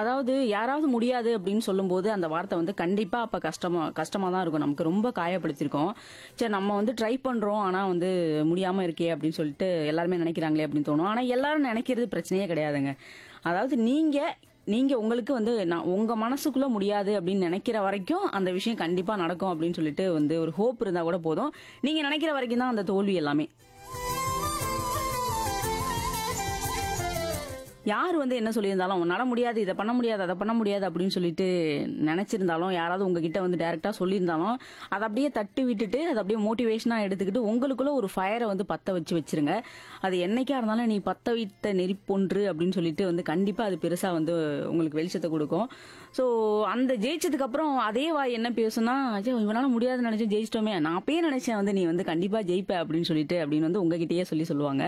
அதாவது யாராவது முடியாது அப்படின்னு சொல்லும்போது அந்த வார்த்தை வந்து கண்டிப்பா அப்ப கஷ்டமா கஷ்டமா தான் இருக்கும் நமக்கு ரொம்ப காயப்படுத்திருக்கோம் சரி நம்ம வந்து ட்ரை பண்றோம் ஆனா வந்து முடியாம இருக்கே அப்படின்னு சொல்லிட்டு எல்லாருமே நினைக்கிறாங்களே அப்படின்னு தோணும் ஆனா எல்லாரும் நினைக்கிறது பிரச்சனையே கிடையாதுங்க அதாவது நீங்க நீங்க உங்களுக்கு வந்து நான் உங்க மனசுக்குள்ள முடியாது அப்படின்னு நினைக்கிற வரைக்கும் அந்த விஷயம் கண்டிப்பா நடக்கும் அப்படின்னு சொல்லிட்டு வந்து ஒரு ஹோப் இருந்தா கூட போதும் நீங்க நினைக்கிற வரைக்கும் தான் அந்த தோல்வி எல்லாமே யார் வந்து என்ன சொல்லியிருந்தாலும் உன்னால முடியாது இதை பண்ண முடியாது அதை பண்ண முடியாது அப்படின்னு சொல்லிட்டு நினைச்சிருந்தாலும் யாராவது உங்ககிட்ட வந்து டைரக்டா சொல்லியிருந்தாலும் அதை அப்படியே தட்டி விட்டுட்டு அதை அப்படியே மோட்டிவேஷனா எடுத்துக்கிட்டு உங்களுக்குள்ள ஒரு ஃபயரை வந்து பத்த வச்சு வச்சிருங்க அது என்னைக்கா இருந்தாலும் நீ பத்த வைத்த நெறிப்பொன்று அப்படின்னு சொல்லிட்டு வந்து கண்டிப்பா அது பெருசா வந்து உங்களுக்கு வெளிச்சத்தை கொடுக்கும் ஸோ அந்த ஜெயிச்சதுக்கு அப்புறம் அதே வாய் என்ன பேசுனா "ஐயோ, இவனால முடியாதுன்னு நினைச்சேன் ஜெயிச்சிட்டோமே நான் அப்பயே நினைச்சேன் வந்து நீ வந்து கண்டிப்பா ஜெயிப்ப அப்படின்னு சொல்லிட்டு அப்படின்னு வந்து உங்ககிட்டயே சொல்லி சொல்லுவாங்க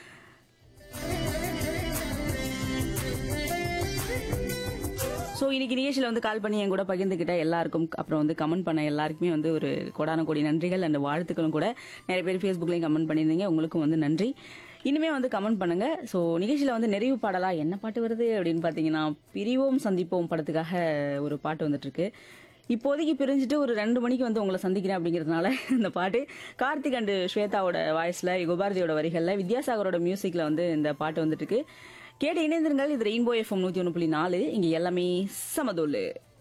ஸோ இன்னைக்கு நிகழ்ச்சியில் வந்து கால் பண்ணி என் கூட பகிர்ந்துக்கிட்ட எல்லாருக்கும் அப்புறம் வந்து கமெண்ட் பண்ண எல்லாருக்குமே வந்து ஒரு கோடான கோடி நன்றிகள் அந்த வாழ்த்துக்களும் கூட நிறைய பேர் ஃபேஸ்புக்லையும் கமெண்ட் பண்ணியிருந்தீங்க உங்களுக்கும் வந்து நன்றி இனிமே வந்து கமெண்ட் பண்ணுங்க ஸோ நிகழ்ச்சியில் வந்து நிறைவு பாடலா என்ன பாட்டு வருது அப்படின்னு பார்த்தீங்கன்னா பிரிவோம் சந்திப்போம் படத்துக்காக ஒரு பாட்டு வந்துட்டு இருக்கு இப்போதைக்கு பிரிஞ்சுட்டு ஒரு ரெண்டு மணிக்கு வந்து உங்களை சந்திக்கிறேன் அப்படிங்கிறதுனால இந்த பாட்டு கார்த்திக் அண்டு ஸ்வேதாவோட வாய்ஸ்ல குபாரதியோட வரிகள்ல வித்யாசாகரோட மியூசிக்ல வந்து இந்த பாட்டு வந்துட்டு இருக்கு கேட்டு இணைந்திருங்கள் இது ரெயின்போ எஃப்எம் நூத்தி ஒன்று புள்ளி நாலு இங்க எல்லாமே சமதோலு